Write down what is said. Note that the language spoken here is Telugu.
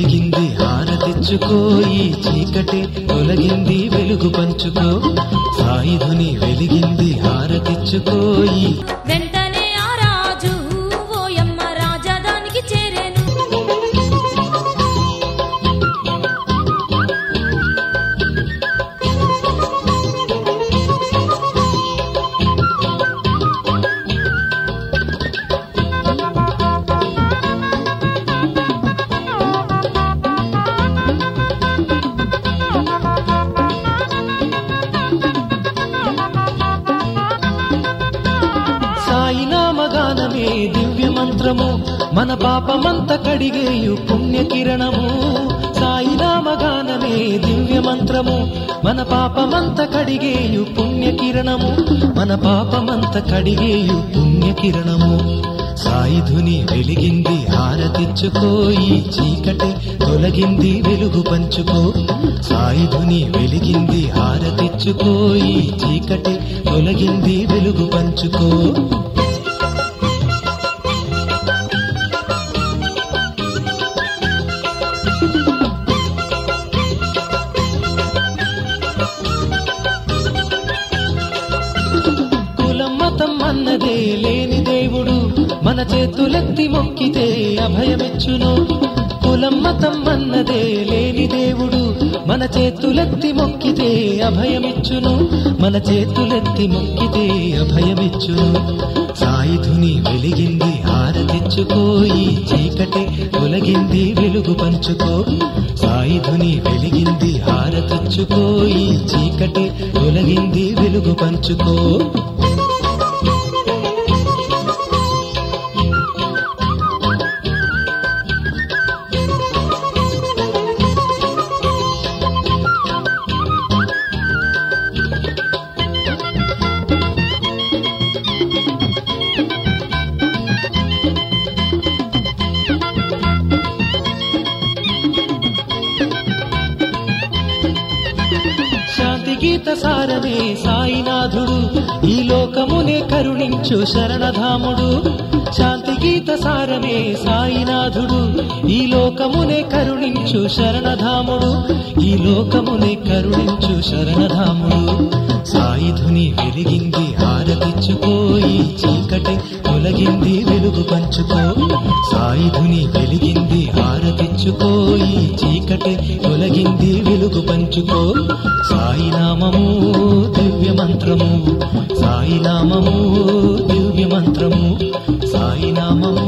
వెలిగింది హారతిచ్చుకో ఈ చీకటి తొలగింది వెలుగు పంచుకో సాయుధుని వెలిగింది హారతిచ్చుకో ఈ వెంటనే ఆ రాజు ఓయమ్మ రాజధానికి చేరేను సాయినామగానమే దివ్య మంత్రము మన పాపమంత కడిగేయు పుణ్యకిరణము సాయినామగానమే దివ్య మంత్రము మన పాపమంత కడిగేయు పుణ్యకిరణము మన పాపమంత కడిగేయు పుణ్యకిరణము సాయుధుని వెలిగింది హారతిచ్చుకో ఈ చీకటి తొలగింది వెలుగు పంచుకో సాయుధుని వెలిగింది హారతిచ్చుకో ఈ చీకటి తొలగింది వెలుగు పంచుకో కులం మతం అన్నదే లేని దేవుడు మన చేతులెత్తి మొక్కితే అభయమిచ్చును కులం మతం అన్నదే లేని దేవుడు మన చేతులెత్తి మొక్కితే అభయమిచ్చును మన చేతులెత్తి మొక్కితే అభయమిచ్చును సాయుధుని వెలిగింది హారతిచ్చుకో ఈ చీకటి తొలగింది వెలుగు పంచుకో సాయుధుని వెలిగింది హారతిచ్చుకో ఈ చీకటి తొలగింది వెలుగు పంచుకో శాంతి గీత సారమే సాయినాథుడు ఈ లోకమునే కరుణించు శరణధాముడు శాంతి గీత సారమే సాయినాథుడు ఈ లోకమునే కరుణించు శరణధాముడు ఈ లోకమునే కరుణించు శరణధాముడు సాయుధుని వెలిగింది హారతిచ్చుకో ఈ చీకటి తొలగింది వెలుగు పంచుకో సాయుధుని వెలిగింది హారతిచ్చుకో ఈ చీకటి తొలగింది వెలుగు పంచుకో సాయినామము దివ్య మంత్రము సాయినామము దివ్య మంత్రము సాయినామము